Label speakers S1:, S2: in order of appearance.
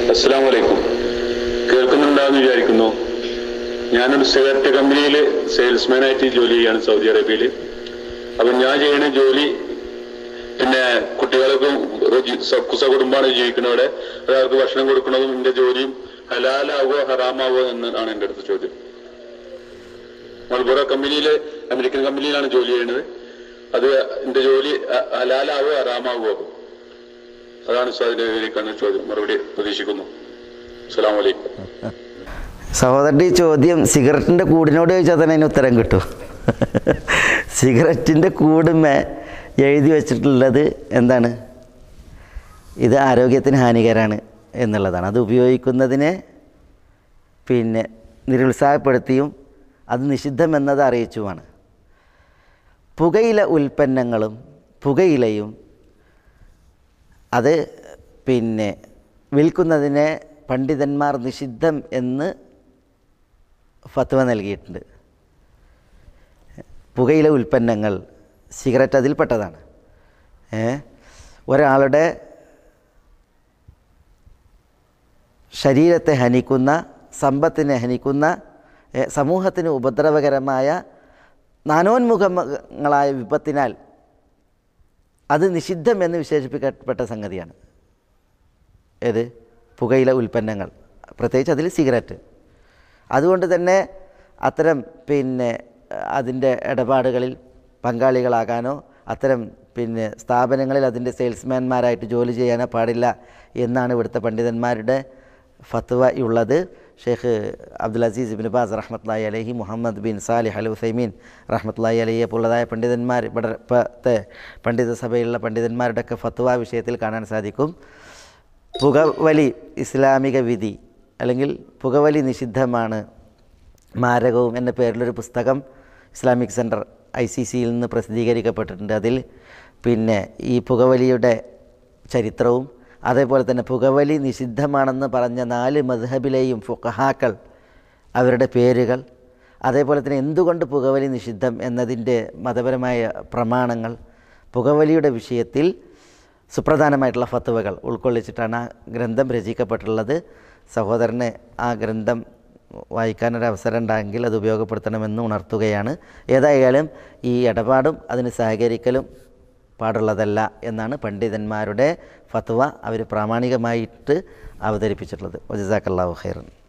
S1: അസ്സാം വലൈക്കും കേൾക്കുന്നുണ്ടാന്ന് വിചാരിക്കുന്നു ഞാനൊരു സിഗരറ്റ് കമ്പനിയിൽ സെയിൽസ്മാൻ ആയിട്ട് ജോലി ചെയ്യാണ് സൗദി അറേബ്യയിൽ അപ്പൊ ഞാൻ ചെയ്യുന്ന ജോലി പിന്നെ കുട്ടികൾക്കും ഒരു ജി- സ- കുസകുടുംബാണ് ജീവിക്കുന്നവിടെ ഒരാൾക്ക് ഭക്ഷണം കൊടുക്കുന്നതും എന്റെ ജോലിയും ഹലാലാവോ ഹറാമാവോ എന്നാണ് എന്റെ അടുത്ത ചോദ്യം മൾബുറ കമ്പനിയില് അമേരിക്കൻ കമ്പനിയിലാണ് ജോലി ചെയ്യുന്നത് അത് എന്റെ ജോലി ഹ- ഹലാലാവോ ഹറാമാവോ അതാണ് സ്വാതിലേക്കാണ് ചോദ്യം മറുപടി പ്രതീക്ഷിക്കുന്നു അസ്സലാം വലൈക്കും
S2: സഹോദരൻ്റെ ഈ ചോദ്യം സിഗരറ്റിൻ്റെ കൂടിനോട് ചോദിച്ചാൽ തന്നെ അതിന് ഉത്തരം കിട്ടും സിഗരറ്റിൻ്റെ കൂടുമേ എഴുതി വച്ചിട്ടുള്ളത് എന്താണ് ഇത് ആരോഗ്യത്തിന് ഹാനികരമാണ് എന്നുള്ളതാണ് അത് ഉപയോഗിക്കുന്നതിനെ പിന്നെ നിരുത്സാഹപ്പെടുത്തിയും അത് നിഷിദ്ധമെന്നത് അറിയിച്ചുമാണ് പുകയില ഉൽപ്പന്നങ്ങളും പുകയിലയും അത് പിന്നെ വിൽക്കുന്നതിനെ പണ്ഡിതന്മാർ നിഷിദ്ധം എന്ന് ഫത്വ നൽകിയിട്ടുണ്ട് പുകയില ഉൽപ്പന്നങ്ങൾ സിഗരറ്റ് അതിൽപ്പെട്ടതാണ് ഏ ഒരാളുടെ ശരീരത്തെ ഹനിക്കുന്ന സമ്പത്തിനെ ഹനിക്കുന്ന ഏ, സമൂഹത്തിന് ഉപദ്രവകരമായ നാനോന്മുഖങ്ങളായ വിപത്തിനാൽ അത് നിഷിദ്ധം എന്ന് വിശേഷിപ്പിക്കപ്പെട്ട സംഗതിയാണ് ഏത് പുകയില ഉൽപ്പന്നങ്ങൾ പ്രത്യേകിച്ച് അതിൽ സിഗരറ്റ് അതുകൊണ്ട് തന്നെ അത്തരം പിന്നെ അതിൻ്റെ ഇടപാടുകളിൽ പങ്കാളികളാകാനോ അത്തരം പിന്നെ സ്ഥാപനങ്ങളിൽ അതിൻ്റെ സെയിൽസ്മാൻമാരായിട്ട് ജോലി ചെയ്യാനോ പാടില്ല എന്നാണ് ഇവിടുത്തെ പണ്ഡിതന്മാരുടെ ഫത്വ ഉള്ളത് Sheikh Abdul Aziz bin Baz റഹ്മത്ലായി അലഹി Muhammad bin Salih al Husaimeen റഹ്മത്ലായി അലഹിയെ പോലുള്ളതായ പണ്ഡിതന്മാർ ഇവിടെ ഇപ്പോഴത്തെ പണ്ഡിത സഭയിലുള്ള പണ്ഡിതന്മാരുടെയൊക്കെ ഫത്വ വിഷയത്തിൽ കാണാൻ സാധിക്കും പുകവലി ഇസ്ലാമിക വിധി അല്ലെങ്കിൽ പുകവലി നിഷിദ്ധമാണ് മാരകവും എന്ന പേരിലൊരു പുസ്തകം ഇസ്ലാമിക് സെൻറ്റർ ഐ സി സിയിൽ നിന്ന് പ്രസിദ്ധീകരിക്കപ്പെട്ടിട്ടുണ്ട് അതിൽ പിന്നെ ഈ പുകവലിയുടെ ചരിത്രവും അതേപോലെ തന്നെ പുകവലി നിഷിദ്ധമാണെന്ന് പറഞ്ഞ നാല് മദ്ഹബിലെയും ഫുഖഹാക്കൾ അവരുടെ പേരുകൾ അതേപോലെ തന്നെ എന്തുകൊണ്ട് പുകവലി നിഷിദ്ധം എന്നതിൻ്റെ മതപരമായ പ്രമാണങ്ങൾ പുകവലിയുടെ വിഷയത്തിൽ സുപ്രധാനമായിട്ടുള്ള ഫത്തുവകൾ ഉൾക്കൊള്ളിച്ചിട്ടാണ് ആ ഗ്രന്ഥം രചിക്കപ്പെട്ടുള്ളത് സഹോദരന് ആ ഗ്രന്ഥം വായിക്കാനൊരു അവസരം ഉണ്ടെങ്കിൽ അത് ഉപയോഗപ്പെടുത്തണമെന്ന് ഉണർത്തുകയാണ് ഏതായാലും ഈ ഇടപാടും അതിന് സഹകരിക്കലും പാടുള്ളതല്ല എന്നാണ് പണ്ഡിതന്മാരുടെ ഫത്വ അവർ പ്രാമാണികമായിട്ട് അവതരിപ്പിച്ചിട്ടുള്ളത് വജസാക്കല്ലാഹു ഖൈറൻ